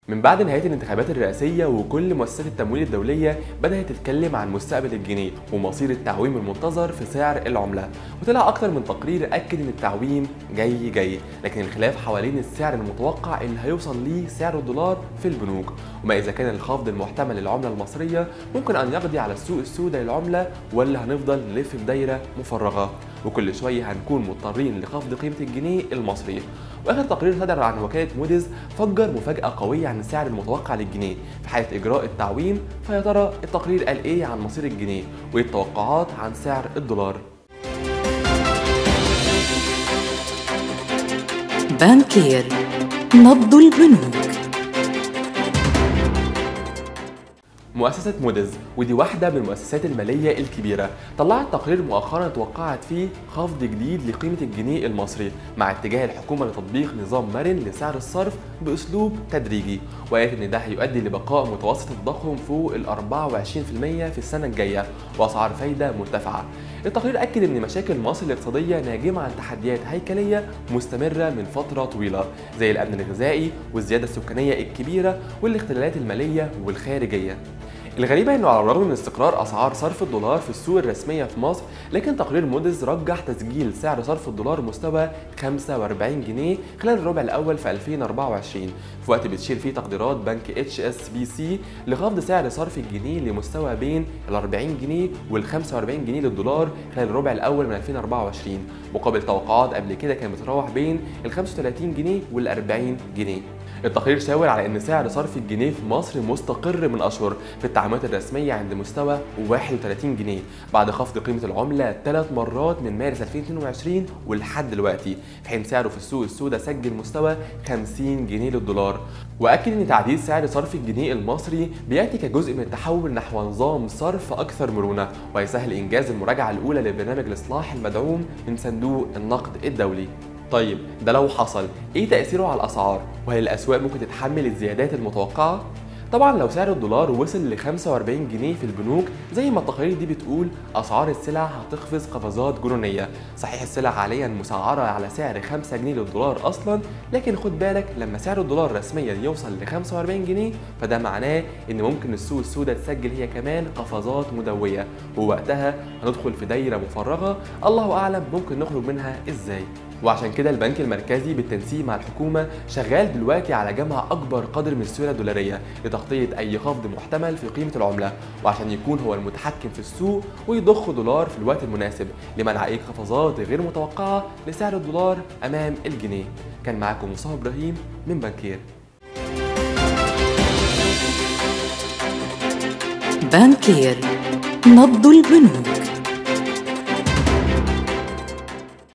من بعد نهاية الانتخابات الرئاسية وكل مؤسسات التمويل الدولية بدأت تتكلم عن مستقبل الجنيه ومصير التعويم المنتظر في سعر العملة وطلع أكتر من تقرير أكد إن التعويم جاي جاي لكن الخلاف حوالين السعر المتوقع اللي هيوصل ليه سعر الدولار في البنوك وما إذا كان الخفض المحتمل للعملة المصرية ممكن أن يقضي على السوق السوداء للعملة ولا هنفضل نلف في دايرة مفرغة وكل شوية هنكون مضطرين لخفض قيمة الجنيه المصري واخر تقرير صدر عن وكاله موديز فجر مفاجاه قويه عن السعر المتوقع للجنيه في حاله اجراء التعويم فيا ترى التقرير قال ايه عن مصير الجنيه وايه التوقعات عن سعر الدولار بانكير نبض البنوك مؤسسة موديز ودي واحدة من المؤسسات المالية الكبيرة طلعت تقرير مؤخرا توقعت فيه خفض جديد لقيمة الجنيه المصري مع اتجاه الحكومة لتطبيق نظام مرن لسعر الصرف بأسلوب تدريجي وقالت إن ده هيؤدي لبقاء متوسط التضخم فوق ال 24% في السنة الجاية وأسعار فايدة مرتفعة التقرير أكد إن مشاكل مصر الاقتصادية ناجمة عن تحديات هيكلية مستمرة من فترة طويلة زي الأمن الغذائي والزيادة السكانية الكبيرة والاختلالات المالية والخارجية الغريبة انه على الرغم من استقرار اسعار صرف الدولار في السوق الرسمية في مصر لكن تقرير موديز رجح تسجيل سعر صرف الدولار مستوى 45 جنيه خلال الربع الاول في 2024 في وقت بتشير فيه تقديرات بنك اتش اس بي سي لخفض سعر صرف الجنيه لمستوى بين ال 40 جنيه وال 45 جنيه للدولار خلال الربع الاول من 2024 مقابل توقعات قبل كده كانت بتتراوح بين ال 35 جنيه وال 40 جنيه التقرير شاور على ان سعر صرف الجنيه في مصر مستقر من اشهر في التعاملات الرسميه عند مستوى 31 جنيه بعد خفض قيمه العمله ثلاث مرات من مارس 2022 ولحد دلوقتي في حين سعره في السوق السوداء سجل مستوى 50 جنيه للدولار واكد ان تعديل سعر صرف الجنيه المصري بياتي كجزء من التحول نحو نظام صرف اكثر مرونه ويسهل انجاز المراجعه الاولى لبرنامج الاصلاح المدعوم من صندوق النقد الدولي طيب ده لو حصل ايه تأثيره على الأسعار؟ وهل الأسواق ممكن تتحمل الزيادات المتوقعة؟ طبعا لو سعر الدولار وصل ل 45 جنيه في البنوك زي ما التقارير دي بتقول اسعار السلع هتقفز قفزات جنونيه صحيح السلع حاليا مسعره على سعر 5 جنيه للدولار اصلا لكن خد بالك لما سعر الدولار رسميا يوصل ل 45 جنيه فده معناه ان ممكن السوق السوداء تسجل هي كمان قفزات مدويه ووقتها هندخل في دايره مفرغه الله اعلم ممكن نخرج منها ازاي وعشان كده البنك المركزي بالتنسيق مع الحكومة شغال دلوقتي على جمع أكبر قدر من السيولة الدولارية لتغطية أي خفض محتمل في قيمة العملة وعشان يكون هو المتحكم في السوق ويضخ دولار في الوقت المناسب لمنع أي قفزات غير متوقعة لسعر الدولار أمام الجنيه كان معاكم مصطفى إبراهيم من بنكير بانكير نبض البنوك